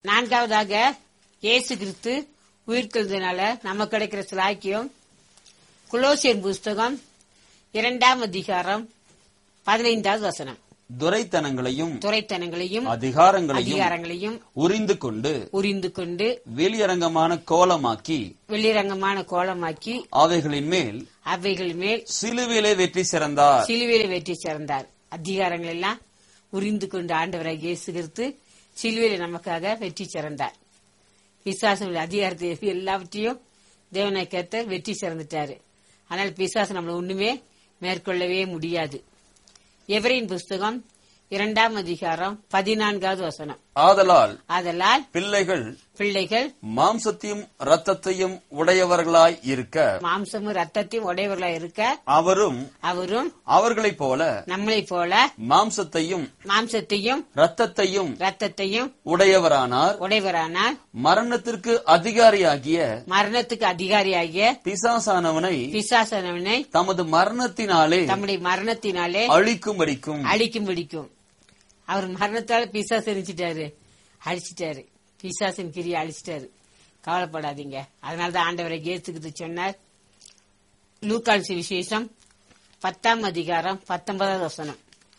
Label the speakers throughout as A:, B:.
A: நான்காவதாக இயேசு கிறிஸ்து உயிர்த்தெழுந்தனால நமக்கு கிடைக்கிற சிலாக்கியம் குலோசியன் புஸ்தகம் இரண்டாம் அதிகாரம் பதினைந்தாவது வசனம்
B: துரைத்தனங்களையும்
A: துரைத்தனங்களையும்
B: அதிகாரங்களையும்
A: அதிகாரங்களையும்
B: உரிந்து கொண்டு
A: உரிந்து கொண்டு
B: வெளியரங்கமான கோலமாக்கி
A: வெளிரங்கமான கோலமாக்கி
B: அவைகளின் மேல்
A: அவைகள் மேல்
B: சிலுவிலே வெற்றி சிறந்தார்
A: சிலுவையில வெற்றி சிறந்தார் அதிகாரங்கள் எல்லாம் உரிந்து கொண்டு ஆண்டவராக இயேசு கிறிஸ்து சிலுவையில நமக்காக வெற்றி சிறந்தார் பிசாசம் அதிகாரத்தை எல்லாவற்றையும் தேவனை கேத்த வெற்றி சிறந்துட்டாரு ஆனால் பிசாசு நம்மள ஒண்ணுமே மேற்கொள்ளவே முடியாது எவரின் புஸ்தகம் இரண்டாம் அதிகாரம் பதினான்காவது வசனம்
B: ஆதலால்
A: ஆதலால்
B: பிள்ளைகள்
A: பிள்ளைகள்
B: மாம்சத்தையும் இரத்தத்தையும் உடையவர்களாய் இருக்க
A: மாம்சமும் ரத்தத்தையும் உடையவர்களாக இருக்க
B: அவரும்
A: அவரும்
B: அவர்களைப் போல
A: நம்மளைப் போல
B: மாம்சத்தையும்
A: மாம்சத்தையும்
B: இரத்தத்தையும்
A: ரத்தத்தையும்
B: உடையவரானார்
A: உடையவரானால்
B: மரணத்திற்கு அதிகாரியாகிய
A: மரணத்துக்கு அதிகாரியாகிய
B: பிசாசானவனை
A: பிசாசனவனை
B: தமது மரணத்தினாலே
A: தம்முடைய மரணத்தினாலே
B: அழிக்கும்படிக்கும்
A: அழிக்கும் பிடிக்கும் அவர் மரணத்தால பிசாசு எரிச்சிட்டாரு அழிச்சிட்டாரு பிசாசின் கிரியை அழிச்சிட்டாரு கவலைப்படாதீங்க அதனாலதான் ஆண்டவரை ஏத்துக்குது சொன்னார் லூக்கால் விசேஷம் பத்தாம் அதிகாரம் பத்தொன்பதாவது வசனம்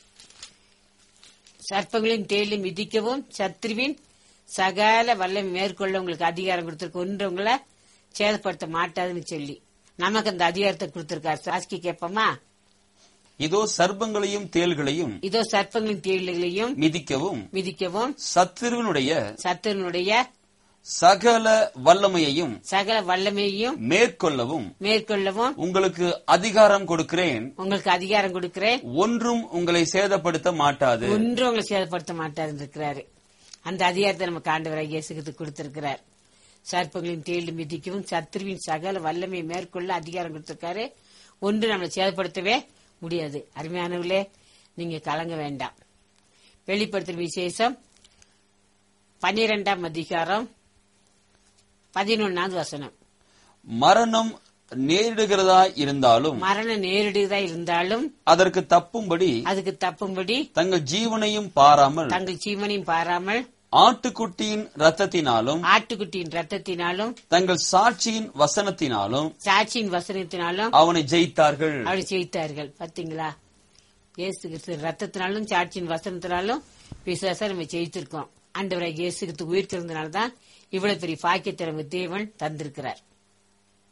A: சர்ப்பங்களின் தேயிலும் மிதிக்கவும் சத்ருவின் சகல வல்லம் மேற்கொள்ள உங்களுக்கு அதிகாரம் கொடுத்திருக்க ஒன்றவங்களை சேதப்படுத்த மாட்டாதுன்னு சொல்லி நமக்கு அந்த அதிகாரத்தை கொடுத்திருக்காரு சாஸ்கி கேட்போமா
B: இதோ சர்ப்பங்களையும் தேள்களையும்
A: இதோ சர்ப்பங்களின் தேயிலையும்
B: மிதிக்கவும்
A: மிதிக்கவும்
B: சத்துருவினுடைய
A: சத்துருனுடைய
B: சகல வல்லமையையும்
A: சகல வல்லமையையும்
B: மேற்கொள்ளவும்
A: மேற்கொள்ளவும்
B: உங்களுக்கு அதிகாரம் கொடுக்கிறேன்
A: உங்களுக்கு அதிகாரம் கொடுக்கிறேன்
B: ஒன்றும் உங்களை சேதப்படுத்த மாட்டாது
A: ஒன்றும் உங்களை சேதப்படுத்த மாட்டார் இருக்கிறாரு அந்த அதிகாரத்தை நமக்கு ஆண்டவராக இயேசுக்கு கொடுத்திருக்கிறார் சர்ப்பங்களின் தேடி மிதிக்கவும் சத்துருவின் சகல வல்லமையை மேற்கொள்ள அதிகாரம் கொடுத்திருக்காரு ஒன்று நம்மளை சேதப்படுத்தவே முடியாது அருமையானவர்களே நீங்க கலங்க வேண்டாம் வெளிப்படுத்தும் விசேஷம் பன்னிரெண்டாம் அதிகாரம் பதினொன்னாவது வசனம்
B: மரணம் நேரிடுகிறதா இருந்தாலும்
A: மரணம் நேரிடுதா இருந்தாலும்
B: அதற்கு தப்பும்படி
A: அதுக்கு தப்பும்படி
B: தங்கள் ஜீவனையும் பாராமல்
A: தங்கள் ஜீவனையும் பாராமல்
B: ஆட்டுக்குட்டியின் ரத்தத்தினாலும்
A: ஆட்டுக்குட்டியின் ரத்தத்தினாலும்
B: தங்கள் சாட்சியின் வசனத்தினாலும்
A: சாட்சியின் வசனத்தினாலும்
B: அவனை ஜெயித்தார்கள்
A: அவளை ஜெயித்தார்கள் பாத்தீங்களா இயேசு கிறிஸ்து ரத்தத்தினாலும் சாட்சியின் வசனத்தினாலும் விசுவாசம் நம்ம ஜெயித்திருக்கோம் ஆண்டவராக இயேசு கிறிஸ்து உயிர் தான் இவ்வளவு பெரிய பாக்கியத்தை நமக்கு தேவன் தந்திருக்கிறார்